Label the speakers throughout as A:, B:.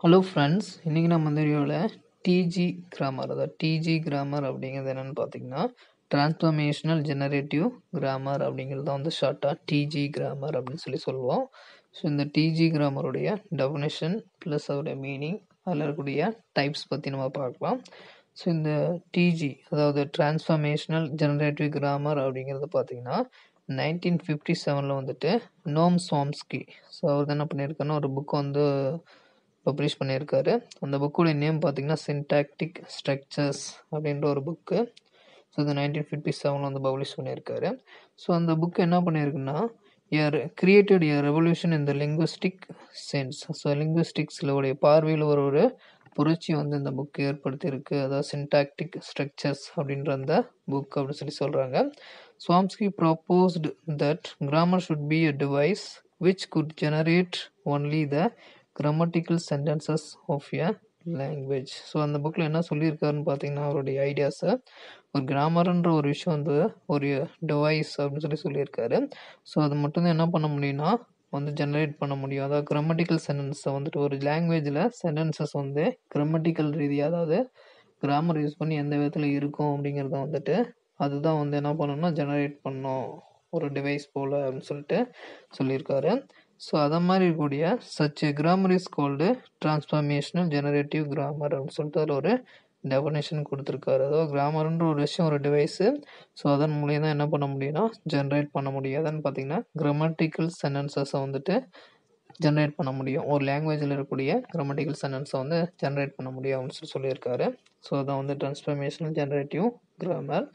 A: hello friends இன்றைக்கி நம்ம இந்த வீடியோவில் டிஜி கிராமர் அதாவது டிஜி கிராமர் அப்படிங்கிறது என்னென்னு பார்த்தீங்கன்னா டிரான்ஸ்ஃபர்மேஷனல் ஜெனரேட்டிவ் கிராமர் அப்படிங்கிறது தான் வந்து ஷார்ட்டாக டிஜி கிராமர் அப்படின்னு சொல்லி சொல்லுவோம் ஸோ இந்த டிஜி கிராமருடைய டெஃபினேஷன் ப்ளஸ் அதோடைய மீனிங் அதில் இருக்கக்கூடிய டைப்ஸ் பற்றி நம்ம பார்க்கலாம் ஸோ இந்த டிஜி அதாவது டிரான்ஸ்ஃபர்மேஷனல் ஜெனரேட்டிவ் கிராமர் அப்படிங்கிறது பார்த்தீங்கன்னா நைன்டீன் ஃபிஃப்டி செவனில் வந்துட்டு நோம் சாம்ஸ்கி ஸோ அவர் என்ன பண்ணியிருக்காருன்னா ஒரு புக் வந்து பப்ளிஷ் பண்ணியிருக்காரு அந்த புக்குடைய நேம் பார்த்தீங்கன்னா சின்டாக்டிக் ஸ்ட்ரக்சர்ஸ் அப்படின்ற ஒரு புக்கு ஸோ இது நைன்டீன் ஃபிஃப்டி செவனில் வந்து பப்ளிஷ் பண்ணியிருக்காரு ஸோ அந்த புக் என்ன பண்ணியிருக்குன்னா ஏர் கிரியேட்டட் ஏ ரெவல்யூஷன் இந்த லிங்குவிஸ்டிக் சென்ஸ் ஸோ லிங்குவிஸ்டிக்ஸில் உடைய பார்வையில் ஒரு ஒரு புரட்சி வந்து இந்த புக் ஏற்படுத்தியிருக்கு அதாவது சின்டாக்டிக் ஸ்ட்ரக்சர்ஸ் அப்படின்ற அந்த புக் அப்படின்னு சொல்லி சொல்கிறாங்க Chomsky proposed that grammar should be a device which could generate only the grammatical sentences of a language so அந்த புக்கில் என்ன சொல்லியிருக்காருன்னு பார்த்தீங்கன்னா அவருடைய ஐடியாஸை ஒரு கிராமர்ன்ற ஒரு விஷயம் வந்து ஒரு டிவைஸ் அப்படின்னு சொல்லி சொல்லியிருக்காரு ஸோ அது மட்டும்தான் என்ன பண்ண முடியும்னா வந்து ஜெனரேட் பண்ண முடியும் அதாவது கிராமட்டிக்கல் சென்டென்ஸை வந்துட்டு ஒரு லாங்குவேஜில் சென்டென்சஸ் வந்து கிராமட்டிக்கல் ரீதியாக அதாவது கிராமர் யூஸ் பண்ணி எந்த விதத்தில் இருக்கும் அப்படிங்கிறத வந்துட்டு அதுதான் வந்து என்ன பண்ணணும்னா ஜெனரேட் பண்ணும் ஒரு டிவைஸ் போல் அப்படின்னு சொல்லிட்டு சொல்லியிருக்காரு ஸோ அதை மாதிரி இருக்கக்கூடிய such grammar is called transformational generative grammar அப்படின்னு சொல்லிட்டு அதில் ஒரு டெஃபனேஷன் கொடுத்துருக்காரு அதாவது கிராமர்ன்ற ஒரு விஷயம் ஒரு டிவைஸு ஸோ அதன் மூலியம் தான் என்ன பண்ண முடியும்னா ஜென்ரேட் பண்ண முடியும் அதுன்னு பார்த்தீங்கன்னா கிராமட்டிக்கல் சென்டென்சஸை வந்துட்டு ஜென்ரேட் பண்ண முடியும் ஒரு லாங்குவேஜில் இருக்கக்கூடிய கிராமட்டிக்கல் சென்டென்ஸை வந்து ஜென்ரேட் பண்ண முடியும் அப்படின்னு சொல்லி சொல்லியிருக்காரு ஸோ அதான் வந்து டிரான்ஸ்ஃபர்மேஷனல் ஜென்ரேட்டிவ் கிராமர்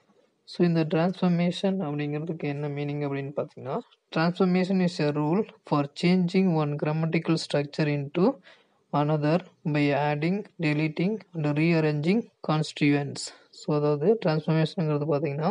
A: ஸோ இந்த டிரான்ஸ்ஃபர்மேஷன் அப்படிங்கிறதுக்கு என்ன மீனிங் அப்படின்னு பார்த்தீங்கன்னா transformation is a rule for changing one grammatical structure into another by adding deleting and rearranging constituents so அதாவது டிரான்ஸ்ஃபர்மேஷனுங்கிறது பார்த்தீங்கன்னா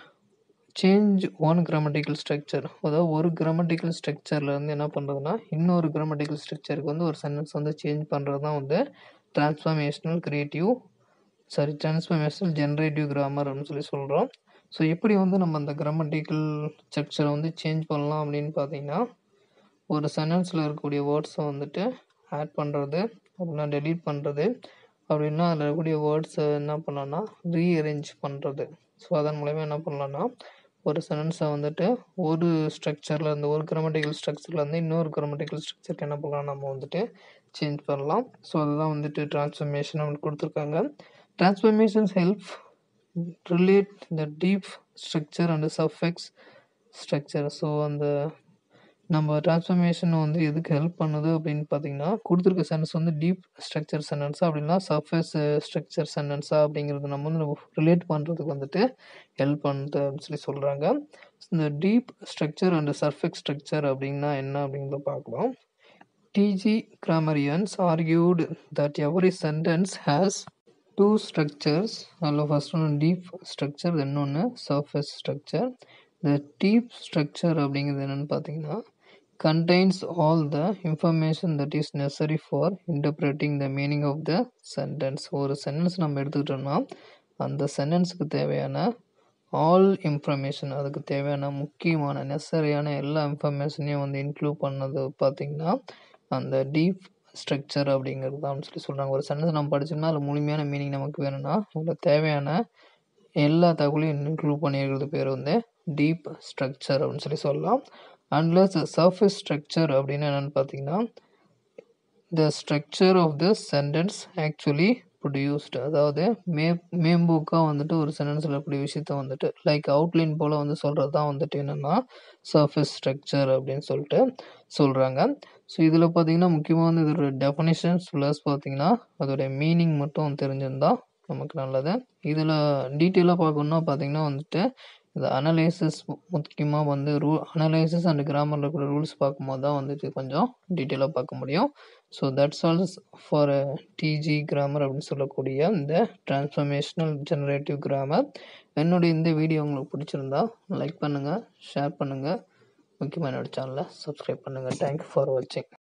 A: சேஞ்ச் ஒன் கிராமட்டிக்கல் ஸ்ட்ரக்சர் அதாவது ஒரு கிராமட்டிக்கல் ஸ்ட்ரக்சர்லேருந்து என்ன பண்ணுறதுன்னா இன்னொரு கிராமட்டிக்கல் ஸ்ட்ரக்சருக்கு வந்து ஒரு சென்டென்ஸ் வந்து சேஞ்ச் பண்ணுறது தான் வந்து transformational creative sorry transformational generative grammar அப்படின்னு சொல்லி சொல்கிறோம் ஸோ எப்படி வந்து நம்ம அந்த கிராமட்டிக்கல் ஸ்ட்ரக்சரை வந்து சேஞ்ச் பண்ணலாம் அப்படின்னு பார்த்தீங்கன்னா ஒரு சென்டென்ஸில் இருக்கக்கூடிய வேர்ட்ஸை வந்துட்டு ஆட் பண்ணுறது அப்படின்னா டெலீட் பண்ணுறது அப்படின்னா அதில் இருக்கக்கூடிய வேர்ட்ஸை என்ன பண்ணலாம்னா ரீஅரேஞ்ச் பண்ணுறது ஸோ அதன் மூலயமா என்ன பண்ணலாம்னா ஒரு சென்டென்ஸை வந்துட்டு ஒரு ஸ்ட்ரக்சரில் இருந்து ஒரு கிராமட்டிக்கல் ஸ்ட்ரக்சர்லேருந்து இன்னொரு கிராமட்டிக்கல் ஸ்ட்ரக்சருக்கு என்ன பண்ணலாம் நம்ம வந்துட்டு சேஞ்ச் பண்ணலாம் ஸோ அதுதான் வந்துட்டு டிரான்ஸ்ஃபர்மேஷன் அப்படின்னு கொடுத்துருக்காங்க transformations help relate the deep structure and surface structure so அந்த நம்ம டிரான்ஸ்ஃபர்மேஷன் வந்து எதுக்கு ஹெல்ப் பண்ணுது அப்படின்னு பார்த்தீங்கன்னா கொடுத்துருக்க சென்டென்ஸ் வந்து டீப் ஸ்ட்ரக்சர் சென்டென்ஸா அப்படின்னா சர்ஃபேஸ் ஸ்ட்ரக்சர் சென்டென்ஸா அப்படிங்கிறது நம்ம வந்து ரிலேட் பண்ணுறதுக்கு வந்துட்டு ஹெல்ப் பண்ணுது அப்படின்னு சொல்லி சொல்கிறாங்க இந்த deep structure and surface structure அப்படின்னா என்ன அப்படிங்கிறத பார்க்கலாம் TG grammarians argued that every sentence has two structures அதில் ஃபஸ்ட் ஒன்று டீப் ஸ்ட்ரக்சர் இன்னொன்று சர்ஃபேஸ் ஸ்ட்ரக்சர் இந்த டீப் ஸ்ட்ரக்சர் அப்படிங்கிறது என்னென்னு பார்த்தீங்கன்னா contains all the information that is necessary for interpreting the meaning of the sentence ஒரு சென்டென்ஸ் நம்ம எடுத்துக்கிட்டோம்னா அந்த சென்டென்ஸுக்கு தேவையான ஆல் இன்ஃபர்மேஷன் அதுக்கு தேவையான முக்கியமான நெசரியான எல்லா இன்ஃபர்மேஷனையும் வந்து இன்க்ளூட் பண்ணது பார்த்திங்கன்னா அந்த டீப் ஸ்ட்ரக்சர் அப்படிங்கிறது தான் சொல்லி சொல்கிறாங்க ஒரு சென்டென்ஸ் நம்ம படித்தோம்னா அதில் முழுமையான மீனிங் நமக்கு வேணும்னா அதில் தேவையான எல்லா தகவலையும் இன்க்ளூட் பண்ணியிருக்கிறது பேர் வந்து டீப் ஸ்ட்ரக்சர் அப்படின்னு சொல்லி சொல்லலாம் அன்லஸ் சர்ஃபேஸ் ஸ்ட்ரக்சர் அப்படின்னு என்னென்னு பார்த்தீங்கன்னா the structure of the sentence actually produced அதாவது மே மேம்போக்காக வந்துட்டு ஒரு சென்டென்ஸில் இருக்கக்கூடிய விஷயத்த வந்துட்டு லைக் அவுட்லைன் போல் வந்து சொல்கிறது தான் வந்துட்டு என்னென்னா சர்ஃபேஸ் ஸ்ட்ரக்சர் அப்படின்னு சொல்லிட்டு சொல்கிறாங்க ஸோ இதில் பார்த்தீங்கன்னா முக்கியமாக வந்து இதோட டெஃபனிஷன்ஸ் ப்ளஸ் பார்த்தீங்கன்னா அதோடைய மீனிங் மட்டும் தெரிஞ்சிருந்தால் நமக்கு நல்லது இதில் டீட்டெயிலாக பார்க்கணுன்னா பார்த்தீங்கன்னா வந்துட்டு இந்த அனலைசிஸ் முக்கியமாக வந்து ரூ அனலைசிஸ் அண்ட் கிராமரில் இருக்கிற ரூல்ஸ் பார்க்கும்போது தான் வந்துட்டு கொஞ்சம் டீட்டெயிலாக பார்க்க முடியும் so that's all for TG grammar அப்படின்னு சொல்லக்கூடிய இந்த டிரான்ஸ்ஃபர்மேஷனல் ஜெனரேட்டிவ் கிராமர் என்னுடைய இந்த வீடியோ உங்களுக்கு பிடிச்சிருந்தா லைக் பண்ணுங்கள் ஷேர் பண்ணுங்கள் முக்கியமாக என்னோடய சேனலை சப்ஸ்கிரைப் பண்ணுங்கள் தேங்க்யூ ஃபார் வாட்சிங்